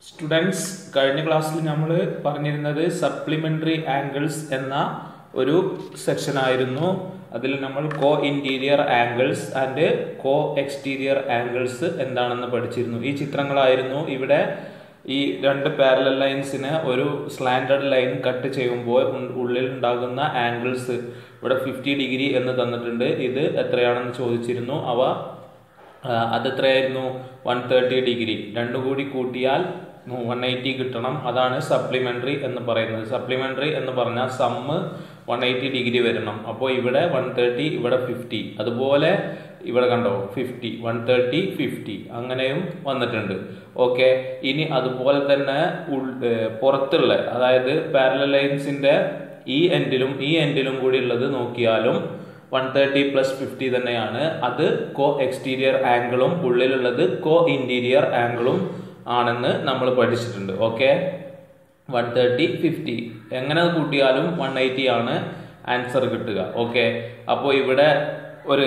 students കഴിഞ്ഞ ക്ലാസ്സിൽ നമ്മൾ പറഞ്ഞിരുന്നത് സപ്ലിമെന്ററി ആംഗിൾസ് എന്ന ഒരു സെക്ഷൻ ആയിരുന്നു അതിൽ നമ്മൾ co interior angles and co exterior angles എന്താണെന്ന് പഠിച്ചിരുന്നു ഈ ചിത്രങ്ങളായിരുന്നു ഇവിടെ ഈ രണ്ട് പാരലൽ ലൈൻസിന് ഒരു സ്ലാൻഡഡ് ലൈൻ കട്ട് ചെയ്യുമ്പോൾ ഉൺ- ഉള്ളിൽ ഉണ്ടാകുന്ന ആംഗിൾസ് ഇവിടെ ഫിഫ്റ്റി ഡിഗ്രി എന്ന് തന്നിട്ടുണ്ട് ഇത് എത്രയാണെന്ന് ചോദിച്ചിരുന്നു അവ ആ, അതെത്രയായിരുന്നു വൺ തേർട്ടി ഡിഗ്രി രണ്ടും കൂടി കൂട്ടിയാൽ വൺ എയ്റ്റി കിട്ടണം അതാണ് സപ്ലിമെന്ററി എന്ന് പറയുന്നത് സപ്ലിമെന്ററി എന്ന് പറഞ്ഞാൽ സമ്മ് വൺ എയ്റ്റി ഡിഗ്രി വരണം അപ്പോൾ ഇവിടെ വൺ തേർട്ടി ഇവിടെ ഫിഫ്റ്റി അതുപോലെ ഇവിടെ കണ്ടോ ഫിഫ്റ്റി വൺ തേർട്ടി ഫിഫ്റ്റി അങ്ങനെയും വന്നിട്ടുണ്ട് ഓക്കെ ഇനി അതുപോലെ തന്നെ ഉൾ- ഏ, പുറത്തുള്ള അതായത് പാരലൽ ലൈൻസിന്റെ ഈ എൻഡിലും ഈ എൻഡിലും കൂടി ഉള്ളത് നോക്കിയാലും വൺ തേർട്ടി പ്ലസ് ഫിഫ്റ്റി തന്നെയാണ് അത് കോ എക്സ്റ്റീരിയർ ആംഗിളും ഉള്ളിലുള്ളത് കോ ഇന്റീരിയർ ആംഗിളും ആണെന്ന് നമ്മൾ പഠിച്ചിട്ടുണ്ട് ഓക്കെ വൺ തേർട്ടി ഫിഫ്റ്റി എങ്ങനെ കൂട്ടിയാലും വൺ എയ്റ്റി ആണ് ആൻസർ കിട്ടുക ഓക്കെ അപ്പോൾ ഇവിടെ ഒരു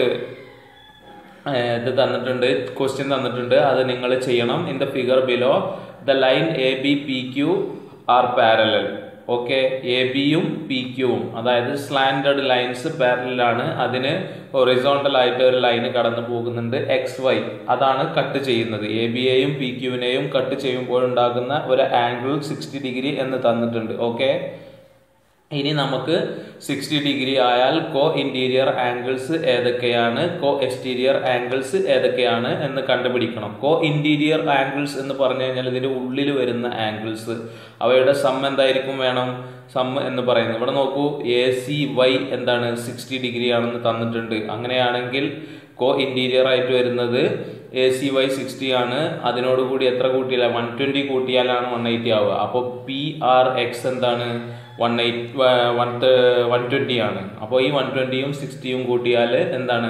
ഏഹ്, ഇത് തന്നിട്ടുണ്ട് ക്വസ്റ്റ്യൻ തന്നിട്ടുണ്ട് അത് നിങ്ങൾ ചെയ്യണം in the figure below the line A B P Q R parallel okay A ബിയും പി ക്യൂവും അതായത് സ്ലാൻഡഡ് ലൈൻസ് പാരലാണ് അതിന് ഹൊറിസോണ്ടൽ ആയിട്ട് ഒരു ലൈന് കടന്നു പോകുന്നുണ്ട് എക്സ് വൈ അതാണ് കട്ട് ചെയ്യുന്നത് എ ബിയെയും പി ക്യൂവിനെയും കട്ട് ചെയ്യുമ്പോൾ ഉണ്ടാകുന്ന ഒരു ആംഗിൾ സിക്സ്റ്റി ഡിഗ്രി എന്ന് തന്നിട്ടുണ്ട് ഓക്കെ ഇനി നമുക്ക് സിക്സ്റ്റി ഡിഗ്രി ആയാൽ കോ ഇന്റീരിയർ ആംഗിൾസ് ഏതൊക്കെയാണ് കോ എക്സ്റ്റീരിയർ ആംഗിൾസ് ഏതൊക്കെയാണ് എന്ന് കണ്ടുപിടിക്കണം കോ ഇന്റീരിയർ ആംഗിൾസ് എന്ന് പറഞ്ഞു കഴിഞ്ഞാൽ ഇതിന്റെ ഉള്ളിൽ വരുന്ന ആംഗിൾസ് അവയുടെ സം എന്തായിരിക്കും വേണം സം എന്ന് പറയുന്നത് ഇവിടെ നോക്കൂ എ സി വൈ എന്താണ് സിക്സ്റ്റി ഡിഗ്രി ആണെന്ന് തന്നിട്ടുണ്ട് അങ്ങനെയാണെങ്കിൽ കോ ഇന്റീരിയർ ആയിട്ട് വരുന്നത് എ സി വൈ സിക്സ്റ്റി ആണ് അതിനോടുകൂടി എത്ര കൂട്ടിയാൽ വൺ ട്വന്റി കൂട്ടിയാലാണ് വൺ എയ്റ്റി ആവുക അപ്പോൾ പി ആർ എക്സ് എന്താണ് one eight one one twenty ആണ് അപ്പോൾ ഈ വൺ ട്വന്റിയും സിക്സ്റ്റിയും കൂട്ടിയാൽ എന്താണ്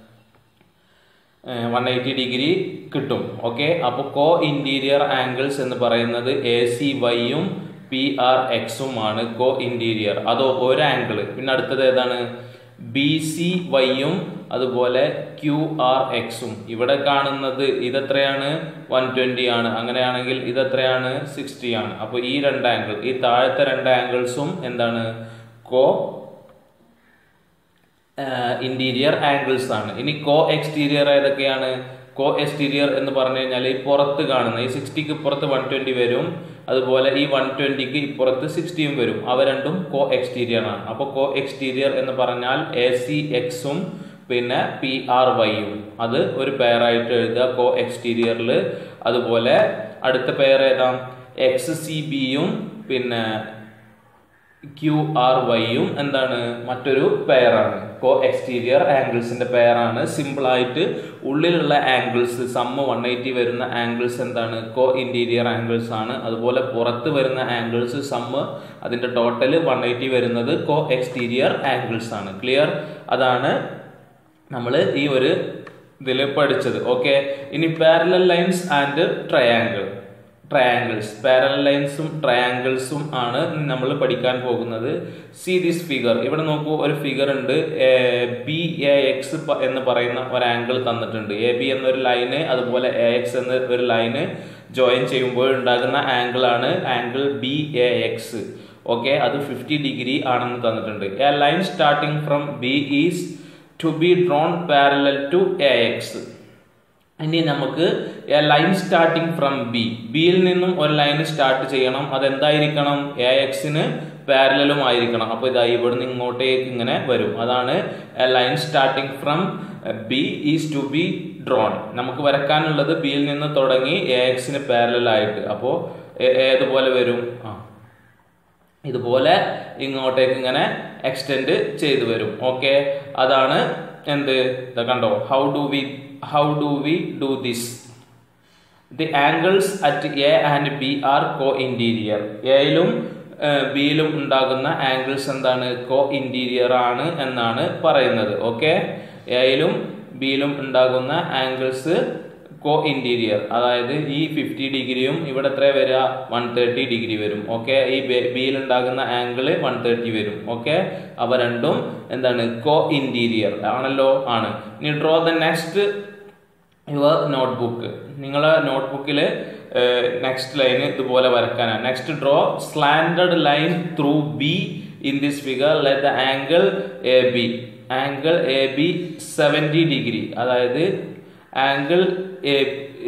വൺ എയ്റ്റി ഡിഗ്രി കിട്ടും ഓക്കെ അപ്പോൾ കോ ഇന്റീരിയർ ആംഗിൾസ് എന്ന് പറയുന്നത് എ സി വൈയും പി ആർ എക്സും ആണ് കോ ഇന്റീരിയർ അതോ ഒരു ആംഗിൾ പിന്നെ അടുത്തത് ഏതാണ് ബി സി വൈയും അതുപോലെ ക്യു ആർ എക്സും ഇവിടെ കാണുന്നത് ഇതെത്രയാണ് വൺ ട്വന്റി ആണ് അങ്ങനെയാണെങ്കിൽ ഇതെത്രയാണ് സിക്സ്റ്റി ആണ് അപ്പോൾ ഈ രണ്ട് ആംഗിൾ ഈ താഴത്തെ രണ്ട് ആംഗിൾസും എന്താണ് കോ ഇന്റീരിയർ ആംഗിൾസ് ആണ് ഇനി കോ എക്സ്റ്റീരിയർ ഏതൊക്കെയാണ് കോ എക്സ്റ്റീരിയർ എന്ന് പറഞ്ഞു കഴിഞ്ഞാൽ ഈ പുറത്ത് കാണുന്ന ഈ സിക്സ്റ്റിക്ക് ഇപ്പുറത്ത് വൺ ട്വന്റി വരും അതുപോലെ ഈ വൺ ട്വന്റിക്ക് ഇപ്പുറത്ത് സിക്സ്റ്റിയും വരും അവ രണ്ടും കോ എക്സ്റ്റീരിയർ ആണ് അപ്പോൾ കോ എക്സ്റ്റീരിയർ എന്ന് പറഞ്ഞാൽ എ സി എക്സും പിന്നെ പി ആർ വൈയും അത് ഒരു പെയറായിട്ട് എഴുതുക കോ എക്സ്റ്റീരിയറിൽ അതുപോലെ അടുത്ത പെയർ ഏതാ എക്സ് സി ബിയും പിന്നെ ക്യു ആർ വൈയും എന്താണ് മറ്റൊരു പെയറാണ് കോ എക്സ്റ്റീരിയർ ആംഗിൾസിന്റെ പെയറാണ് സിമ്പിൾ ആയിട്ട് ഉള്ളിലുള്ള ആംഗിൾസ് സമ്മ് വൺ എയ്റ്റി വരുന്ന ആംഗിൾസ് എന്താണ് കോ ഇന്റീരിയർ ആംഗിൾസ് ആണ് അതുപോലെ പുറത്ത് വരുന്ന ആംഗിൾസ് സമ്മ് അതിന്റെ ടോട്ടൽ വൺ എയ്റ്റി വരുന്നത് കോ എക്സ്റ്റീരിയർ ആംഗിൾസ് ആണ് ക്ലിയർ അതാണ് നമ്മൾ ഈ ഒരു ഇതിൽ പഠിച്ചത് ഓക്കെ ഇനി parallel lines and triangle triangles parallel ലൈൻസും ട്രയാങ്കിൾസും ആണ് നമ്മൾ പഠിക്കാൻ പോകുന്നത് സി ദിസ് ഫിഗർ ഇവിടെ നോക്കൂ ഒരു ഫിഗർ ഉണ്ട് ബി എ എക്സ് എന്ന് പറയുന്ന ഒരു ആംഗിൾ തന്നിട്ടുണ്ട് എ ബി എന്നൊരു ലൈന് അതുപോലെ എ എക്സ് എന്ന ഒരു ലൈന് ജോയിൻ ചെയ്യുമ്പോൾ ഉണ്ടാകുന്ന ആംഗിൾ ആണ് angle B A X okay അത് ഫിഫ്റ്റി ഡിഗ്രി ആണെന്ന് തന്നിട്ടുണ്ട് a line starting from B is to be drawn parallel to A X ഇനി നമുക്ക് a line starting from B ബിയിൽ നിന്നും ഒരു ലൈൻ സ്റ്റാർട്ട് ചെയ്യണം അതെന്തായിരിക്കണം എ എക്സിന് പാരലലും ആയിരിക്കണം അപ്പോൾ ഇതാ ഇവിടുന്ന് ഇങ്ങോട്ടേക്ക് ഇങ്ങനെ വരും അതാണ് a line starting from B is to be drawn നമുക്ക് വരക്കാനുള്ളത് ബിയിൽ നിന്ന് തുടങ്ങി എ എക്സിന് പാരലൽ ആയിട്ട് അപ്പോൾ ഏതുപോലെ വരും ആ ഇതുപോലെ ഇങ്ങോട്ടേക്ക് ഇങ്ങനെ എക്സ്റ്റെൻഡ് ചെയ്തു വരും ഓക്കെ അതാണ് എന്ത് ഇത് കണ്ടോ how do we how do we do this the angles at A and B are co interior എയിലും ബിയിലും ഉണ്ടാകുന്ന ആംഗിൾസ് എന്താണ് കോ ഇന്റീരിയർ ആണ് എന്നാണ് പറയുന്നത് ഓക്കെ എയിലും ബിയിലും ഉണ്ടാകുന്ന ആംഗിൾസ് കോ ഇന്റീരിയർ അതായത് ഈ ഫിഫ്റ്റി ഡിഗ്രിയും ഇവിടെ എത്ര വരിക വൺ തേർട്ടി ഡിഗ്രി വരും ഓക്കെ ഈ ബിയിൽ ഉണ്ടാകുന്ന ആംഗിൾ വൺ തേർട്ടി വരും ഓക്കെ അവ രണ്ടും എന്താണ് കോ ഇന്റീരിയർ ആണല്ലോ ആണ് ഇനി draw the next your notebook നിങ്ങളെ നോട്ട്ബുക്കിൽ നെക്സ്റ്റ് ലൈൻ ഇതുപോലെ വരക്കാനാണ് next draw slanted line through B in this figure let the angle A B angle A B seventy degree അതായത് angle A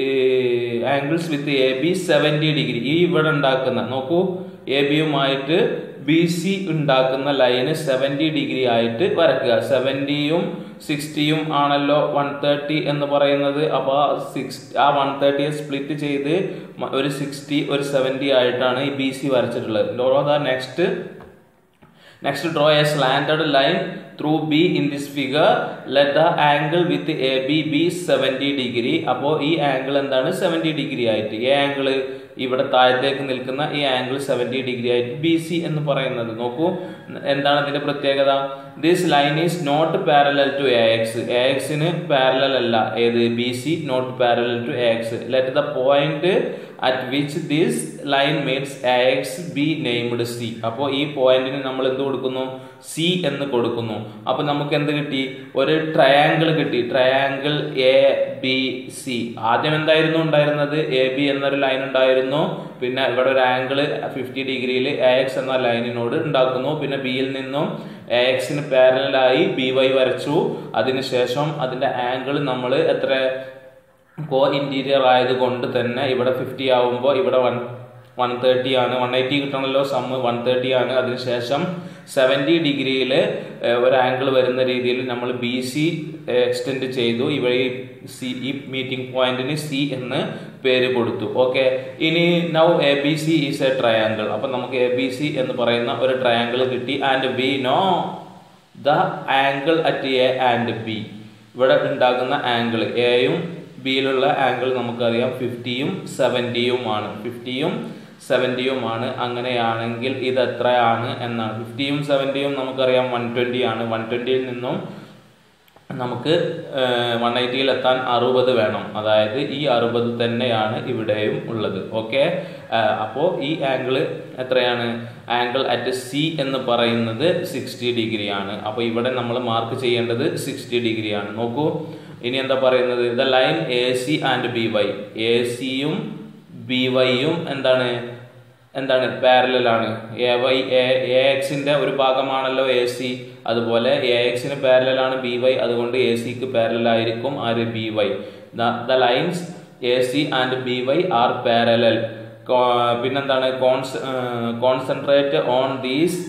angles with A B seventy degree ഈ ഇവിടെ ഉണ്ടാക്കുന്ന നോക്കൂ A ബിയുമായിട്ട് B C ഉണ്ടാക്കുന്ന line seventy degree ആയിട്ട് വരക്കുക സെവൻറ്റിയും സിക്സ്റ്റിയും ആണല്ലോ one thirty എന്ന് പറയുന്നത് അപ്പോൾ സിക്സ് ആ വൺ തേർട്ടിയെ സ്പ്ലിറ്റ് ചെയ്ത് മ- ഒരു സിക്സ്റ്റി ഒരു സെവൻറ്റി ആയിട്ടാണ് ഈ ബി സി വരച്ചിട്ടുള്ളത് draw the next next draw a slanted line through B in this figure let the angle with A B B seventy degree അപ്പോൾ ഈ ആംഗിൾ എന്താണ് സെവൻറ്റി ഡിഗ്രി ആയിട്ട് ഈ ആംഗിൾ ഇവിടെ താഴത്തേക്ക് നിൽക്കുന്ന ഈ ആംഗിൾ സെവൻറ്റി ഡിഗ്രി ആയിട്ട് ബി സി എന്ന് പറയുന്നത് നോക്കൂ എന്താണ് ഇതിന്റെ പ്രത്യേകത this line is not parallel to A X A എക്സിന് പാരലൽ അല്ല ഏത് B C not parallel to A X let the point at which this line means A X be named C അപ്പോൾ ഈ പോയിന്റിന് നമ്മൾ എന്ത് കൊടുക്കുന്നു സി എന്ന് കൊടുക്കുന്നു അപ്പോൾ നമുക്ക് എന്ത് കിട്ടി ഒരു ട്രയാങ്കിൾ കിട്ടി ട്രയാങ്കിൾ എ ബി സി ആദ്യം എന്തായിരുന്നു ഉണ്ടായിരുന്നത് എ ബി എന്നൊരു ലൈൻ ഉണ്ടായിരുന്നു പിന്നെ ഇവിടെ ഒരു ആംഗിൾ ഫിഫ്റ്റി ഡിഗ്രിയിൽ എ എക്സ് എന്ന ലൈനിനോട് ഉണ്ടാക്കുന്നു പിന്നെ ബിയിൽ നിന്നും എ എക്സിന് പാരലായി ബി വൈ വരച്ചു അതിനുശേഷം അതിന്റെ ആംഗിൾ നമ്മൾ എത്ര കോ ഇന്റീരിയർ ആയതുകൊണ്ട് തന്നെ ഇവിടെ ഫിഫ്റ്റി ആവുമ്പോൾ ഇവിടെ വൺ വൺ തേർട്ടി ആണ് വൺ എയ്റ്റി കിട്ടണമല്ലോ സമ്മ് വൺ തേർട്ടി ആണ് അതിനുശേഷം സെവൻറ്റി ഡിഗ്രിയിൽ ഒരു ആംഗിൾ വരുന്ന രീതിയിൽ നമ്മൾ ബി സി എക്സ്റ്റെൻഡ് ചെയ്തു ഇവിടെ ഈ സി ഈ മീറ്റിംഗ് പോയിന്റിന് സി എന്ന് പേര് കൊടുത്തു ഓക്കെ ഇനി now A B C is a triangle അപ്പം നമുക്ക് എ ബി സി എന്ന് പറയുന്ന ഒരു ട്രയാങ്കിൾ കിട്ടി and B know the angle at A and B ഇവിടെ ഉണ്ടാകുന്ന ആംഗിൾ എയും ബിയിലുള്ള ആംഗിൾ നമുക്കറിയാം ഫിഫ്റ്റിയും സെവൻറ്റിയുമാണ് ഫിഫ്റ്റിയും സെവൻറ്റിയുമാണ് അങ്ങനെയാണെങ്കിൽ ഇത് എത്രയാണ് എന്നാണ് ഫിഫ്റ്റിയും സെവൻറ്റിയും നമുക്കറിയാം വൺ ട്വൻറ്റി ആണ് വൺ ട്വൻറ്റിയിൽ നിന്നും നമുക്ക് വൺ എയ്റ്റിയിൽ എത്താൻ അറുപത് വേണം അതായത് ഈ അറുപത് തന്നെയാണ് ഇവിടെയും ഉള്ളത് ഓക്കെ അപ്പോൾ ഈ ആംഗിൾ എത്രയാണ് ആംഗിൾ അറ്റ് സി എന്ന് പറയുന്നത് സിക്സ്റ്റി ഡിഗ്രി ആണ് അപ്പോൾ ഇവിടെ നമ്മൾ മാർക്ക് ചെയ്യേണ്ടത് സിക്സ്റ്റി ഡിഗ്രി ആണ് നോക്കൂ ഇനി എന്താ പറയുന്നത് the line A C and B Y A സിയും ബി വൈയും എന്താണ് എന്താണ് പാരലൽ ആണ് എ വൈ എ എക്സിന്റെ ഒരു ഭാഗമാണല്ലോ എ സി അതുപോലെ എ എക്സിന് പാരലൽ ആണ് ബി വൈ അതുകൊണ്ട് എ സിക്ക് പാരലൽ ആയിരിക്കും ആര് B Y the lines A C and B Y are parallel പിന്നെന്താണ് cons concentrate on these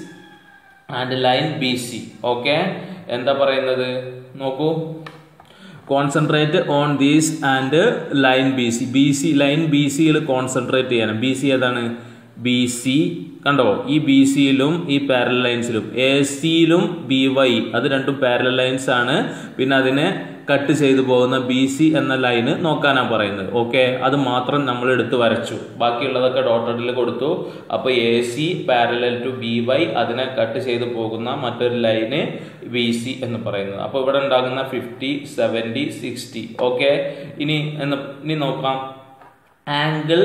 and line B C okay എന്താ പറയുന്നത് നോക്കൂ concentrate on these and line B C B C line B സിയിൽ concentrate ചെയ്യണം B C ഏതാണ് B C കണ്ടോ ഈ B സിയിലും ഈ പാരലൽ ലൈൻസിലും എ സിയിലും ബി വൈ അത് രണ്ടും പാരലൽ ലൈൻസ് ആണ് പിന്നെ അതിനെ കട്ട് ചെയ്തു പോകുന്ന ബി സി എന്ന ലൈന് നോക്കാനാണ് പറയുന്നത് ഓക്കെ അത് മാത്രം നമ്മൾ എടുത്ത് വരച്ചു ബാക്കിയുള്ളതൊക്കെ ഡോട്ടഡിൽ കൊടുത്തു അപ്പോൾ A C parallel to B Y അതിനെ കട്ട് ചെയ്തു പോകുന്ന മറ്റൊരു ലൈന് ബി സി എന്ന് പറയുന്നത് അപ്പോൾ ഇവിടെ ഉണ്ടാകുന്ന ഫിഫ്റ്റി സെവൻറ്റി സിക്സ്റ്റി ഓക്കെ ഇനി എന്ന് ഇനി നോക്കാം angle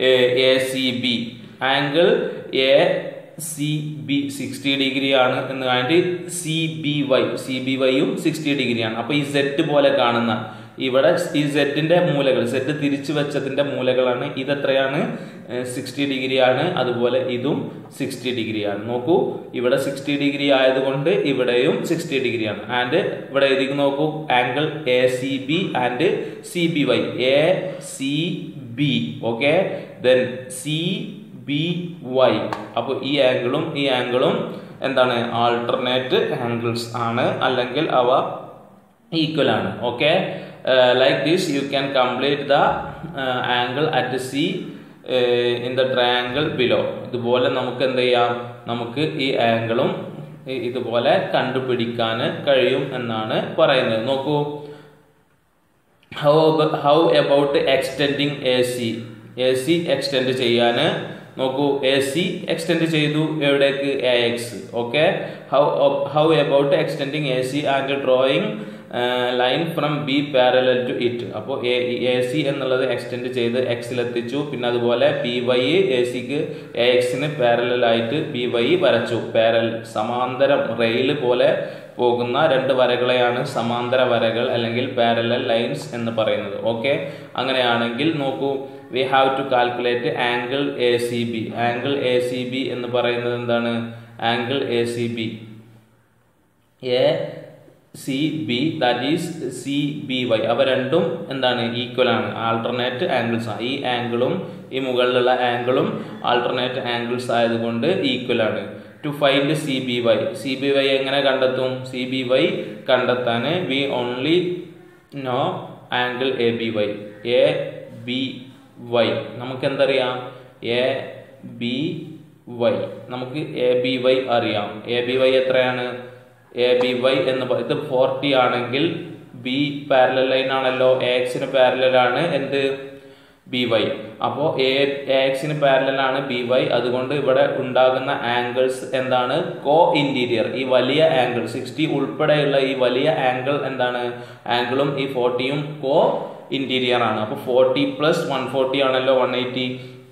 A C B angle A C B sixty degree ആണ് എന്ന് കാണിട്ട് C B Y C B വൈയും സിക്സ്റ്റി ഡിഗ്രിയാണ് അപ്പോൾ ഈ സെറ്റ് പോലെ കാണുന്ന ഇവിടെ ഈ സെറ്റിന്റെ മൂലകൾ സെറ്റ് തിരിച്ചു വെച്ചതിന്റെ മൂലകളാണ് ഇത് എത്രയാണ് സിക്സ്റ്റി ഡിഗ്രി ആണ് അതുപോലെ ഇതും സിക്സ്റ്റി ഡിഗ്രി ആണ് നോക്കൂ ഇവിടെ സിക്സ്റ്റി ഡിഗ്രി ആയതുകൊണ്ട് ഇവിടെയും സിക്സ്റ്റി ഡിഗ്രിയാണ് ആൻഡ് ഇവിടെ എഴുതി നോക്കൂ angle A C B and C B Y A C B okay then C B Y അപ്പോൾ ഈ ആംഗിളും ഈ ആംഗിളും എന്താണ് ആൾട്ടർനേറ്റ് ആംഗിൾസ് ആണ് അല്ലെങ്കിൽ അവ ഈക്വൽ ആണ് okay like this you can complete the angle at C in the triangle below ഇതുപോലെ നമുക്ക് എന്ത് ചെയ്യാം നമുക്ക് ഈ ആംഗിളും ഇതുപോലെ കണ്ടുപിടിക്കാൻ കഴിയും എന്നാണ് പറയുന്നത് നോക്കൂ how how about extending A C A C extend ചെയ്യാൻ നോക്കൂ എ സി എക്സ്റ്റെൻഡ് ചെയ്തു എവിടേക്ക് A X okay how how about extending A C and drawing line from B parallel to it അപ്പോൾ എ സി എന്നുള്ളത് extend ചെയ്ത് എക്സിലെത്തിച്ചു പിന്നെ അതുപോലെ ബി വൈ എ സിക്ക് എ എക്സിന് പാരലായിട്ട് ബി വൈ വരച്ചു പാരൽ സമാന്തരം റെയിൽ പോലെ പോകുന്ന രണ്ട് വരകളെയാണ് സമാന്തര വരകൾ അല്ലെങ്കിൽ പാരലൽ ലൈൻസ് എന്ന് പറയുന്നത് ഓക്കെ അങ്ങനെയാണെങ്കിൽ നോക്കൂ we have to calculate angle A C B angle A C B എന്ന് പറയുന്നത് എന്താണ് angle A C B A C B that is C B Y അവ രണ്ടും എന്താണ് ഈക്വൽ ആണ് ആൾട്ടർനേറ്റ് ആംഗിൾസ് ആണ് ഈ ആംഗിളും ഈ മുകളിലുള്ള ആംഗിളും ആൾട്ടർനേറ്റ് ആംഗിൾസ് ആയതുകൊണ്ട് ഈക്വൽ ആണ് to find C B Y C B Y എങ്ങനെ കണ്ടെത്തും സി ബി വൈ കണ്ടെത്താൻ we only know angle A B Y A B Y നമുക്ക് എന്തറിയാം എ ബി വൈ നമുക്ക് എ ബി വൈ അറിയാം എ ബി വൈ എത്രയാണ് A B Y എന്ന് പ- ഇത് ഫോർട്ടി ആണെങ്കിൽ ബി പാരലൽ ലൈൻ ആണല്ലോ എ എക്സിന് പാരലൽ ആണ് എന്ത് ബി വൈ അപ്പോൾ എ എക്സിന് പാരലൽ ആണ് ബി വൈ അതുകൊണ്ട് ഇവിടെ ഉണ്ടാകുന്ന ആംഗിൾസ് എന്താണ് കോ ഇന്റീരിയർ ഈ വലിയ ആംഗിൾ സിക്സ്റ്റി ഉൾപ്പെടെയുള്ള ഈ വലിയ ആംഗിൾ എന്താണ് ആംഗിളും ഈ ഫോർട്ടിയും കോ ഇന്റീരിയർ ആണ് അപ്പോൾ ഫോർട്ടി പ്ലസ് വൺ ഫോർട്ടി ആണല്ലോ വൺ എയ്റ്റി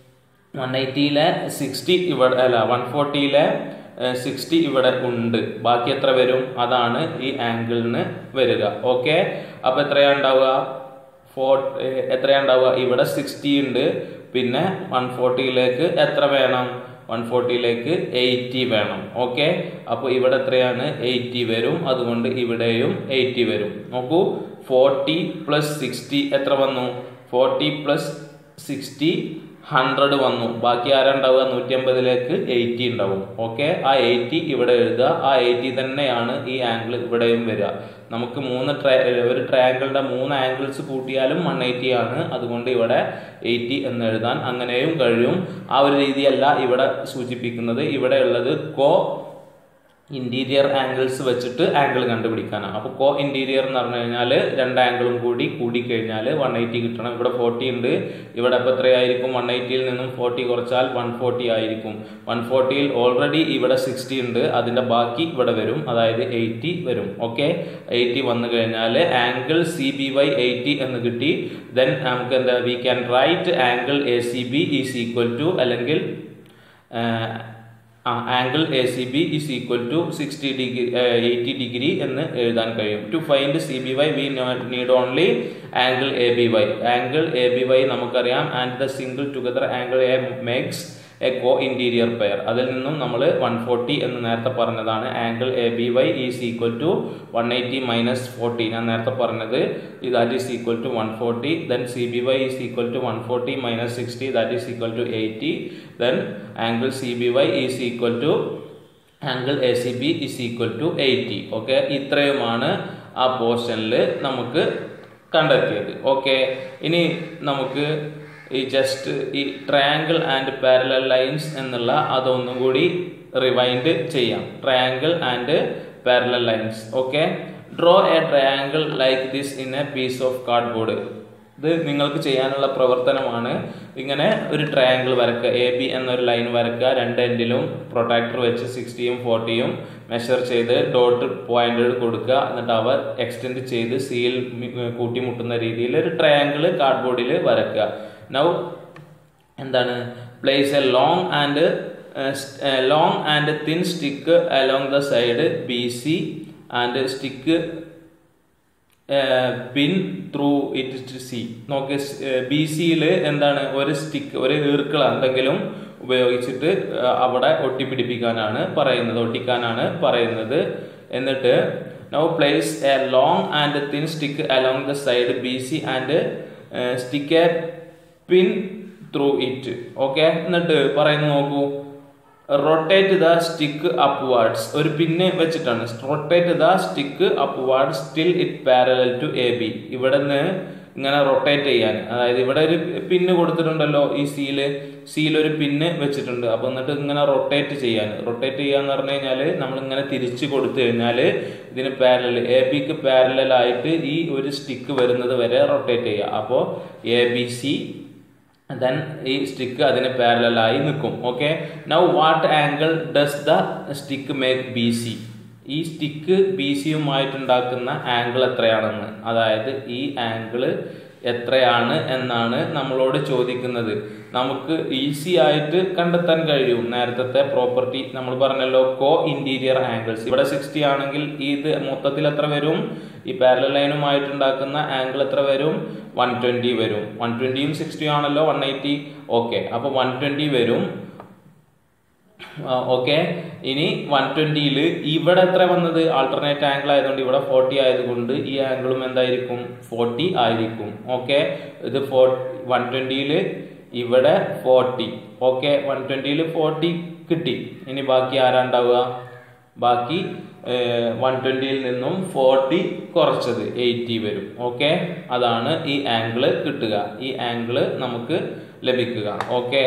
വൺ എയ്റ്റിയിലെ സിക്സ്റ്റി ഇവിടെ അല്ല വൺ ഫോർട്ടിയിലെ സിക്സ്റ്റി ഇവിടെ ഉണ്ട് ബാക്കി എത്ര വരും അതാണ് ഈ ആംഗിളിന് വരിക ഓക്കെ അപ്പൊ എത്രയാ ഉണ്ടാവുക ഫോർ എത്രയാ ഉണ്ടാവുക ഇവിടെ സിക്സ്റ്റി ഉണ്ട് പിന്നെ വൺ ഫോർട്ടിയിലേക്ക് എത്ര വേണം വൺ ഫോർട്ടിയിലേക്ക് എയ്റ്റി വേണം ഓക്കെ അപ്പോൾ ഇവിടെ എത്രയാണ് എയ്റ്റി വരും അതുകൊണ്ട് ഇവിടെയും എയ്റ്റി വരും നോക്കൂ ഫോർട്ടി പ്ലസ് സിക്സ്റ്റി എത്ര വന്നു ഫോർട്ടി പ്ലസ് സിക്സ്റ്റി ഹൺഡ്രഡ് വന്നു ബാക്കി ആരാ ഉണ്ടാവുക നൂറ്റി അമ്പതിലേക്ക് എയ്റ്റി ഉണ്ടാവും ഓക്കെ ആ എയ്റ്റി ഇവിടെ എഴുതുക ആ എയ്റ്റി തന്നെയാണ് ഈ ആംഗിൾ ഇവിടെയും വരിക നമുക്ക് മൂന്ന് ട്രേ ഒരു ട്രയാങ്കിളിന്റെ മൂന്ന് ആംഗിൾസ് കൂട്ടിയാലും വൺ എയ്റ്റി ആണ് അതുകൊണ്ട് ഇവിടെ എയ്റ്റി എന്ന് എഴുതാൻ അങ്ങനെയും കഴിയും ആ ഒരു രീതിയല്ല ഇവിടെ സൂചിപ്പിക്കുന്നത് ഇവിടെ ഉള്ളത് കോ ഇന്റീരിയർ ആംഗിൾസ് വെച്ചിട്ട് ആംഗിൾ കണ്ടുപിടിക്കാനാണ് അപ്പോൾ കോ ഇന്റീരിയർ എന്ന് പറഞ്ഞു കഴിഞ്ഞാൽ രണ്ട് ആംഗിളും കൂടി കൂടി കഴിഞ്ഞാൽ വൺ എയ്റ്റി കിട്ടണം ഇവിടെ ഫോർട്ടി ഉണ്ട് ഇവിടെ അപ്പോൾ എത്രയായിരിക്കും വൺ എയ്റ്റിയിൽ നിന്നും ഫോർട്ടി കുറച്ചാൽ വൺ ഫോർട്ടി ആയിരിക്കും വൺ ഫോർട്ടിയിൽ ഓൾറെഡി ഇവിടെ സിക്സ്റ്റി ഉണ്ട് അതിന്റെ ബാക്കി ഇവിടെ വരും അതായത് എയ്റ്റി വരും ഓക്കെ എയ്റ്റി വന്നു കഴിഞ്ഞാൽ angle C B Y eighty എന്ന് കിട്ടി ദെൻ നമുക്ക് എന്താ we can write angle A C B is equal to അല്ലെങ്കിൽ angle A C B is equal to sixty degree eighty degree എന്ന് എഴുതാൻ കഴിയും to find C B Y we need only angle A B Y angle A B Y നമുക്കറിയാം and the single together angle A makes a co interior pair അതിൽ നിന്നും നമ്മൾ one forty എന്ന് നേരത്തെ പറഞ്ഞതാണ് angle A B Y is equal to one eighty minus forty ഞാൻ നേരത്തെ പറഞ്ഞത് that is equal to one forty then C B Y is equal to one forty minus sixty that is equal to eighty then angle C B Y is equal to angle A C B is equal to eighty okay ഇത്രയുമാണ് ആ പോർഷനിൽ നമുക്ക് കണ്ടെത്തിയത് okay ഇനി നമുക്ക് ഈ just ഈ triangle and parallel lines എന്നുള്ള അതൊന്നും കൂടി റിവൈൻഡ് ചെയ്യാം triangle and parallel lines okay draw a triangle like this in a piece of cardboard ഇത് നിങ്ങൾക്ക് ചെയ്യാനുള്ള പ്രവർത്തനമാണ് ഇങ്ങനെ ഒരു ട്രയാങ്കിൾ വരക്കുക എ ബി എന്നൊരു ലൈൻ വരക്കുക രണ്ട് എൻഡിലും പ്രൊട്ടാക്ടർ വെച്ച് സിക്സ്റ്റിയും ഫോർട്ടിയും മെഷർ ചെയ്ത് ഡോട്ട് പോയിന്റ് കൊടുക്കുക എന്നിട്ട് അവ എക്സ്റ്റെൻഡ് ചെയ്ത് സീൽ കൂട്ടിമുട്ടുന്ന രീതിയിൽ ഒരു ട്രയാങ്കിൾ കാർഡ്ബോർഡിൽ വരക്കുക നൗ എന്താണ് place a long and long and thin stick along the side B C and stick pin through it C നോക്കി ബി സിയിൽ എന്താണ് ഒരു സ്റ്റിക്ക് ഒരു ഈർക്കിള എന്തെങ്കിലും ഉപയോഗിച്ചിട്ട് അവിടെ ഒട്ടിപ്പിടിപ്പിക്കാനാണ് പറയുന്നത് ഒട്ടിക്കാനാണ് പറയുന്നത് എന്നിട്ട് now place a long and thin stick along the side B C and stick a pin through it okay എന്നിട്ട് പറയുന്നത് നോക്കൂ റൊട്ടേറ്റ് ദ സ്റ്റിക്ക് അപ്വാർഡ്സ് ഒരു പിന്ന് വെച്ചിട്ടാണ് rotate the stick upwards still it parallel to A B ഇവിടെ നിന്ന് ഇങ്ങനെ rotate ചെയ്യാൻ അതായത് ഇവിടെ ഒരു പിന്ന് കൊടുത്തിട്ടുണ്ടല്ലോ ഈ സീല് സീൽ ഒരു പിന്ന് വെച്ചിട്ടുണ്ട് അപ്പൊ എന്നിട്ട് ഇങ്ങനെ റൊട്ടേറ്റ് ചെയ്യാൻ റൊട്ടേറ്റ് ചെയ്യാന്ന് പറഞ്ഞു കഴിഞ്ഞാൽ നമ്മൾ ഇങ്ങനെ തിരിച്ചു കൊടുത്തു കഴിഞ്ഞാൽ ഇതിന് പാരലൽ എ ബിക്ക് പാരലൽ ആയിട്ട് ഈ ഒരു സ്റ്റിക്ക് വരുന്നത് വരെ റൊട്ടേറ്റ് ചെയ്യുക അപ്പോൾ എ ബി സി ദെൻ ഈ സ്റ്റിക്ക് അതിന് പാരലായി നിൽക്കും okay now what angle does the stick make B C ഈ സ്റ്റിക്ക് ബി സിയുമായിട്ടുണ്ടാക്കുന്ന ആംഗിൾ എത്രയാണെന്ന് അതായത് ഈ ആംഗിള് എത്രയാണ് എന്നാണ് നമ്മളോട് ചോദിക്കുന്നത് നമുക്ക് ഈസി ആയിട്ട് കണ്ടെത്താൻ കഴിയും നേരത്തെ പ്രോപ്പർട്ടി നമ്മൾ പറഞ്ഞല്ലോ കോ ഇന്റീരിയർ ആംഗിൾസ് ഇവിടെ സിക്സ്റ്റി ആണെങ്കിൽ ഇത് മൊത്തത്തിൽ എത്ര വരും ഈ പാരലൽ ലൈനുമായിട്ട് ഉണ്ടാക്കുന്ന ആംഗിൾ എത്ര വരും വൺ ട്വന്റി വരും വൺ ട്വന്റിയും സിക്സ്റ്റിയും ആണല്ലോ വൺ എയ്റ്റി ഓക്കെ അപ്പൊ വൺ ട്വന്റി വരും ഓക്കെ ഇനി വൺ ട്വന്റിയിൽ ഇവിടെ എത്ര വന്നത് ആൾട്ടർനേറ്റ് ആംഗിൾ ആയതുകൊണ്ട് ഇവിടെ ഫോർട്ടി ആയതുകൊണ്ട് ഈ ആംഗിളും എന്തായിരിക്കും ഫോർട്ടി ആയിരിക്കും ഓക്കെ ഇത് ഫോ വൺ ട്വന്റിയിൽ ഇവിടെ ഫോർട്ടി ഓക്കെ വൺ ട്വന്റിയിൽ ഫോർട്ടി കിട്ടി ഇനി ബാക്കി ആരാ ഉണ്ടാവുക ബാക്കി വൺ ട്വന്റിയിൽ നിന്നും ഫോർട്ടി കുറച്ചത് എയ്റ്റി വരും ഓക്കെ അതാണ് ഈ ആംഗിള് കിട്ടുക ഈ ആംഗിള് നമുക്ക് ലഭിക്കുക ഓക്കെ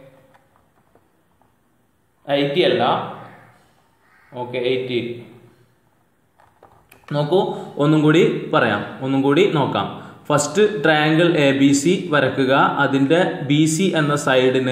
എയ്റ്റി അല്ല ഓക്കെ എയ്റ്റി നോക്കൂ ഒന്നും കൂടി പറയാം ഒന്നും കൂടി നോക്കാം first triangle A B C വരക്കുക അതിൻ്റെ ബി സി എന്ന സൈഡിന്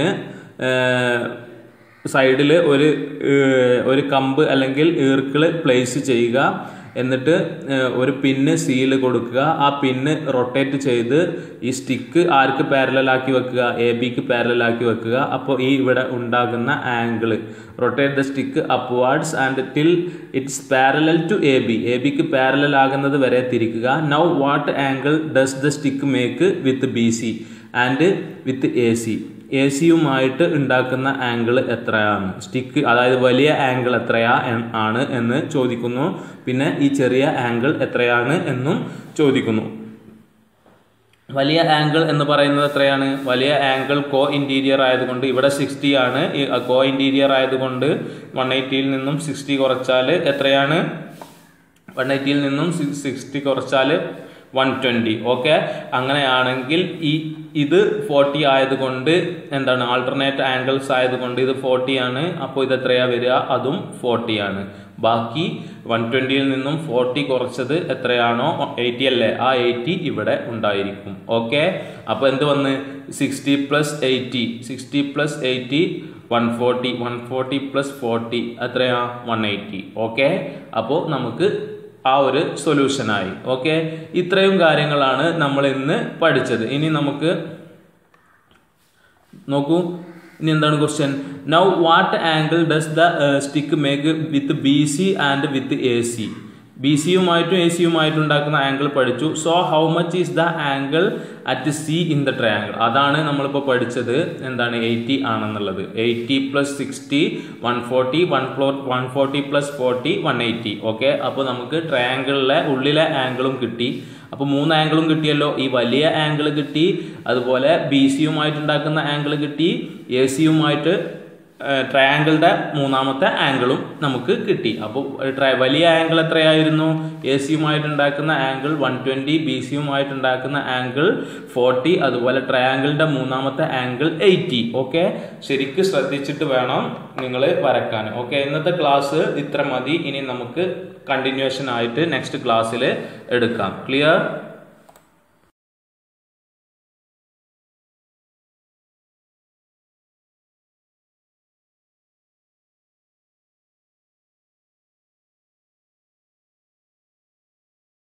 സൈഡിൽ ഒരു ഒരു കമ്പ് അല്ലെങ്കിൽ ഈർക്കിള് പ്ലേസ് ചെയ്യുക എന്നിട്ട് ഒരു പിന്ന് സീല് കൊടുക്കുക ആ പിന്ന് റൊട്ടേറ്റ് ചെയ്ത് ഈ സ്റ്റിക്ക് ആർക്ക് പാരലാക്കി വെക്കുക എ ബിക്ക് പാരലാക്കി വെക്കുക അപ്പോൾ ഈ ഇവിടെ ഉണ്ടാകുന്ന angle rotate the stick upwards and till it's parallel to A B A ബിക്ക് പാരലൽ ആകുന്നത് വരെ തിരിക്കുക now what angle does the stick make with B C and with A C A സിയുമായിട്ട് ഉണ്ടാക്കുന്ന ആംഗിൾ എത്രയാണ് സ്റ്റിക്ക് അതായത് വലിയ angle എത്രയാ ആണ് എന്ന് ചോദിക്കുന്നു പിന്നെ ഈ ചെറിയ ആംഗിൾ എത്രയാണ് എന്നും ചോദിക്കുന്നു വലിയ ആംഗിൾ എന്ന് പറയുന്നത് എത്രയാണ് വലിയ ആംഗിൾ കോ ഇന്റീരിയർ ആയതുകൊണ്ട് ഇവിടെ സിക്സ്റ്റി ആണ് കോ ഇന്റീരിയർ ആയതുകൊണ്ട് വൺ എയ്റ്റിയിൽ നിന്നും സിക്സ്റ്റി കുറച്ചാൽ എത്രയാണ് വൺ എയ്റ്റിയിൽ നിന്നും സിക്സ്റ്റി കുറച്ചാൽ വൺ ട്വൻറ്റി ഓക്കെ അങ്ങനെയാണെങ്കിൽ ഈ ഇത് ഫോർട്ടി ആയതുകൊണ്ട് എന്താണ് ആൾട്ടർനേറ്റ് ആംഗിൾസ് ആയതുകൊണ്ട് ഇത് ഫോർട്ടി ആണ് അപ്പോൾ ഇത് എത്രയാ വരിക അതും ഫോർട്ടി ആണ് ബാക്കി വൺ ട്വൻറ്റിയിൽ നിന്നും ഫോർട്ടി കുറച്ചത് എത്രയാണോ എയ്റ്റി അല്ലേ ആ എയ്റ്റി ഇവിടെ ഉണ്ടായിരിക്കും ഓക്കെ അപ്പോൾ എന്ത് വന്ന് sixty plus eighty sixty plus eighty one forty one forty plus forty എത്രയാ വൺ എയ്റ്റി ഓക്കെ അപ്പോൾ നമുക്ക് ആ ഒരു സൊല്യൂഷനായി ഓക്കെ ഇത്രയും കാര്യങ്ങളാണ് നമ്മൾ ഇന്ന് പഠിച്ചത് ഇനി നമുക്ക് നോക്കൂ ഇനി എന്താണ് question now what angle does the stick make with B C and with A C B സിയുമായിട്ടും എ സിയുമായിട്ടും ഉണ്ടാക്കുന്ന ആംഗിൾ പഠിച്ചു so how much is the angle at C in the triangle അതാണ് നമ്മളിപ്പോൾ പഠിച്ചത് എന്താണ് എയ്റ്റി ആണെന്നുള്ളത് eighty plus sixty one forty one forty one forty plus forty one eighty okay അപ്പോൾ നമുക്ക് ട്രയാങ്കിളിലെ ഉള്ളിലെ ആംഗിളും കിട്ടി അപ്പോൾ മൂന്ന് ആംഗിളും കിട്ടിയല്ലോ ഈ വലിയ ആംഗിൾ കിട്ടി അതുപോലെ ബി സിയുമായിട്ട് ഉണ്ടാക്കുന്ന ആംഗിൾ കിട്ടി എ സിയുമായിട്ട് ട്രയാങ്കിളുടെ മൂന്നാമത്തെ ആംഗിളും നമുക്ക് കിട്ടി അപ്പോൾ ട്രയ വലിയ ആംഗിൾ എത്രയായിരുന്നു എ സിയുമായിട്ട് ഉണ്ടാക്കുന്ന ആംഗിൾ വൺ ട്വൻറ്റി ബി സിയുമായിട്ട് ഉണ്ടാക്കുന്ന ആംഗിൾ ഫോർട്ടി അതുപോലെ ട്രയാങ്കിളിൻ്റെ മൂന്നാമത്തെ ആംഗിൾ എയ്റ്റി ഓക്കെ ശരിക്കും ശ്രദ്ധിച്ചിട്ട് വേണം നിങ്ങൾ വരക്കാൻ ഓക്കെ ഇന്നത്തെ ക്ലാസ് ഇത്ര മതി ഇനി നമുക്ക് കണ്ടിന്യൂഷൻ ആയിട്ട് നെക്സ്റ്റ് ക്ലാസ്സിൽ എടുക്കാം ക്ലിയർ